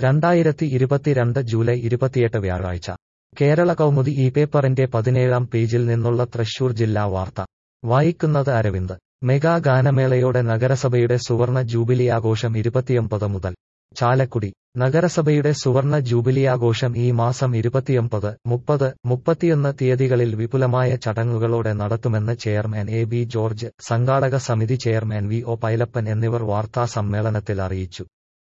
രണ്ടായിരത്തി ഇരുപത്തിരണ്ട് ജൂലൈ ഇരുപത്തിയെട്ട് വ്യാഴാഴ്ച കേരള കൗമുദി ഈ പേപ്പറിന്റെ പതിനേഴാം പേജിൽ നിന്നുള്ള തൃശൂർ ജില്ലാ വാർത്ത വായിക്കുന്നത് അരവിന്ദ് മെഗാ ഗാനമേളയോടെ നഗരസഭയുടെ സുവർണ ജൂബിലി ആഘോഷം ഇരുപത്തിയൊമ്പത് മുതൽ ചാലക്കുടി നഗരസഭയുടെ സുവർണ ജൂബിലി ആഘോഷം ഈ മാസം ഇരുപത്തിയൊമ്പത് മുപ്പത് മുപ്പത്തിയൊന്ന് തീയതികളിൽ വിപുലമായ ചടങ്ങുകളോടെ നടത്തുമെന്ന് ചെയർമാൻ എ ബി ജോർജ് സംഘാടക സമിതി ചെയർമാൻ വി ഒ പൈലപ്പൻ എന്നിവർ വാർത്താ സമ്മേളനത്തിൽ അറിയിച്ചു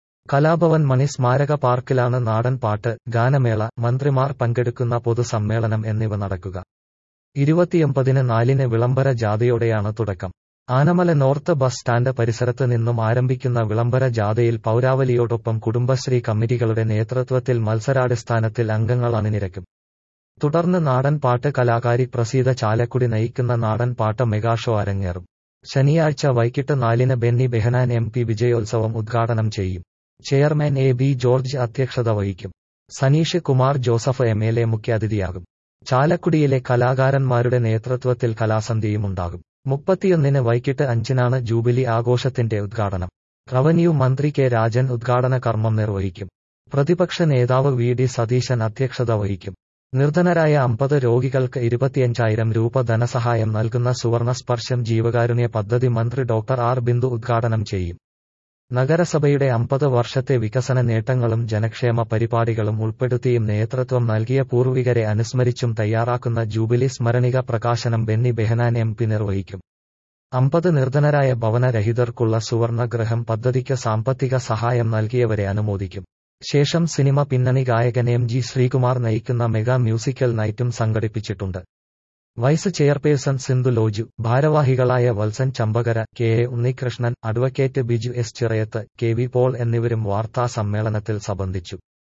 കലാഭവൻ മണി സ്മാരക പാർക്കിലാണ് നാടൻ പാട്ട് ഗാനമേള മന്ത്രിമാർ പങ്കെടുക്കുന്ന പൊതുസമ്മേളനം എന്നിവ നടക്കുക ഇരുപത്തിയൊമ്പതിന് നാലിന് വിളംബര ജാഥയോടെയാണ് തുടക്കം ആനമല നോർത്ത് ബസ് സ്റ്റാൻഡ് പരിസരത്ത് നിന്നും ആരംഭിക്കുന്ന വിളംബര ജാഥയിൽ പൗരാവലിയോടൊപ്പം കുടുംബശ്രീ കമ്മിറ്റികളുടെ നേതൃത്വത്തിൽ മത്സരാടിസ്ഥാനത്തിൽ അംഗങ്ങൾ അണിനിരക്കും തുടർന്ന് നാടൻ പാട്ട് കലാകാരി പ്രസീത ചാലക്കുടി നയിക്കുന്ന നാടൻ പാട്ട് മെഗാഷോ അരങ്ങേറും ശനിയാഴ്ച വൈകിട്ട് നാലിന് ബെന്നി ബെഹനാൻ എം പി വിജയോത്സവം ഉദ്ഘാടനം ചെയ്യും ചെയർമാൻ എ ബി ജോർജ് അധ്യക്ഷത വഹിക്കും Saneesh Kumar Joseph M L A മുഖ്യാതിഥിയാകും ചാലക്കുടിയിലെ കലാകാരന്മാരുടെ നേതൃത്വത്തിൽ കലാസന്ധ്യയും ഉണ്ടാകും മുപ്പത്തിയൊന്നിന് വൈകിട്ട് അഞ്ചിനാണ് ജൂബിലി ആഘോഷത്തിന്റെ ഉദ്ഘാടനം റവന്യൂ മന്ത്രി കെ രാജൻ ഉദ്ഘാടന കർമ്മം നിർവഹിക്കും പ്രതിപക്ഷ നേതാവ് വി ഡി സതീശൻ അധ്യക്ഷത വഹിക്കും നിർധനരായ അമ്പത് രോഗികൾക്ക് ഇരുപത്തിയഞ്ചായിരം രൂപ ധനസഹായം നൽകുന്ന സുവർണ സ്പർശം ജീവകാരുണ്യ പദ്ധതി മന്ത്രി ഡോക്ടർ ആർ ബിന്ദു ഉദ്ഘാടനം ചെയ്യും നഗരസഭയുടെ അമ്പത് വർഷത്തെ വികസന നേട്ടങ്ങളും ജനക്ഷേമ പരിപാടികളും ഉൾപ്പെടുത്തിയും നേതൃത്വം നൽകിയ പൂർവികരെ അനുസ്മരിച്ചും തയ്യാറാക്കുന്ന ജൂബിലി സ്മരണിക പ്രകാശനം ബെന്നി ബെഹനാൻ എം പി നിർവഹിക്കും അമ്പത് നിർധനരായ ഭവനരഹിതർക്കുള്ള സുവർണഗ്രഹം പദ്ധതിക്ക് സാമ്പത്തിക സഹായം നൽകിയവരെ അനുമോദിക്കും ശേഷം സിനിമ പിന്നണി ഗായകൻ എം ജി ശ്രീകുമാർ നയിക്കുന്ന മെഗാ മ്യൂസിക്കൽ നൈറ്റും സംഘടിപ്പിച്ചിട്ടുണ്ട് വൈസ് ചെയർപേഴ്സൺ സിന്ധു ലോജു ഭാരവാഹികളായ Valsan Champakara K A Unnikrishnan advocate Biju S Chirayath K V Paul എന്നിവരും വാർത്താ സമ്മേളനത്തിൽ സംബന്ധിച്ചു